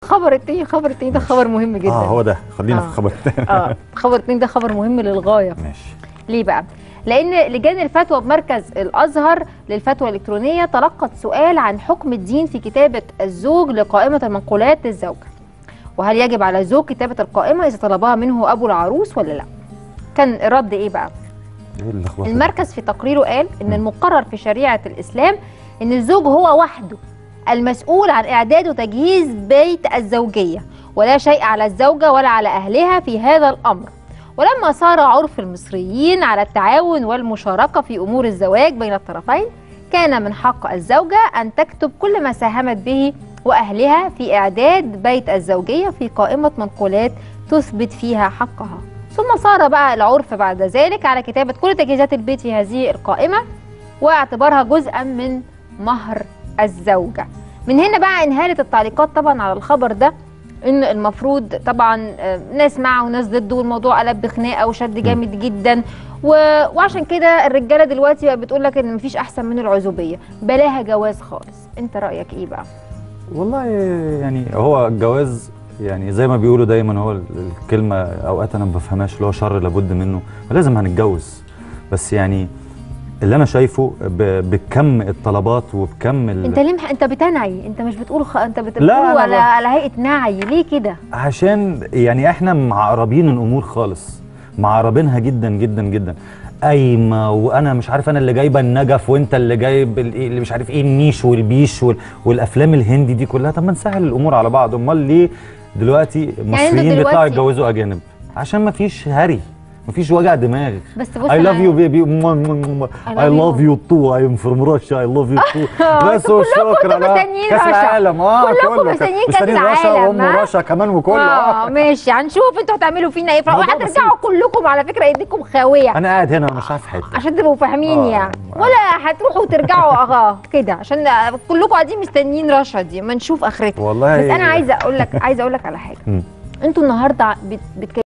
خبر التاني خبر التاني ده خبر مهم جدا اه هو ده خلينا آه. في الخبر الثاني اه خبر التاني ده خبر مهم للغايه ماشي ليه بقى؟ لأن لجان الفتوى بمركز الأزهر للفتوى الإلكترونية تلقت سؤال عن حكم الدين في كتابة الزوج لقائمة المنقولات للزوجة وهل يجب على الزوج كتابة القائمة إذا طلبها منه أبو العروس ولا لا؟ كان الرد إيه بقى؟ ايه اللخبطه دي؟ المركز في تقريره قال ان المقرر في شريعه الاسلام ان الزوج هو وحده المسؤول عن اعداد وتجهيز بيت الزوجيه ولا شيء على الزوجه ولا على اهلها في هذا الامر ولما صار عرف المصريين على التعاون والمشاركه في امور الزواج بين الطرفين كان من حق الزوجه ان تكتب كل ما ساهمت به واهلها في اعداد بيت الزوجيه في قائمه منقولات تثبت فيها حقها ثم صار بقى العرف بعد ذلك على كتابة كل تجهيزات البيت في هذه القائمة واعتبارها جزءا من مهر الزوجة من هنا بقى انهالت التعليقات طبعا على الخبر ده ان المفروض طبعا آه، ناس معه وناس ضده والموضوع قلب بخناقه وشد جامد جدا و... وعشان كده الرجاله دلوقتي بقى بتقول لك ان مفيش احسن من العزوبيه بلاها جواز خالص انت رايك ايه بقى والله يعني هو الجواز يعني زي ما بيقولوا دايما هو ال- الكلمه اوقات انا ما بفهمهاش اللي هو شر لابد منه لازم هنتجوز بس يعني اللي انا شايفه ب- بكم الطلبات وبكم ال... انت ليه مح... انت بتنعي انت مش بتقول خ... انت لا، بتقول أنا على ب- على هيئه نعي ليه كده عشان يعني احنا معقربين الامور خالص معقربينها جدا جدا جدا قايمه وانا مش عارف انا اللي جايبه النجف وانت اللي جايب ال- اللي مش عارف ايه النيش والبيش وال... والافلام الهندي دي كلها طب ما نسهل الامور على بعض امال ليه دلوقتي مصريين بيطلعوا دلوقتي- يتجوزوا اجانب عشان ما فيش هري ما فيش وجع دماغ بس بص I love أنا- you baby I love love you. you too I'm from Russia I love you too آه، بس انتوا وشكرا كلكم انتوا آه. مستنيين كاس رشا. العالم اه كلكم كله مستنيين كأس مستنيين رشا العالم، وام ها؟ رشا كمان وكله اه اه ماشي هنشوف انتوا هتعملوا فينا ايه الموضوع وهترجعوا كلكم على فكره ايديكم خاويه انا قاعد هنا مش عارف حته عشان تبقوا فاهمين آه. يعني ولا هتروحوا وترجعوا اه كده عشان كلكم قاعدين مستنيين رشا دي ما نشوف اخرتها والله بس انا عايزه اقول لك عايزه اقول لك على حاجه مم. انتوا النهارده بت- بتكلموا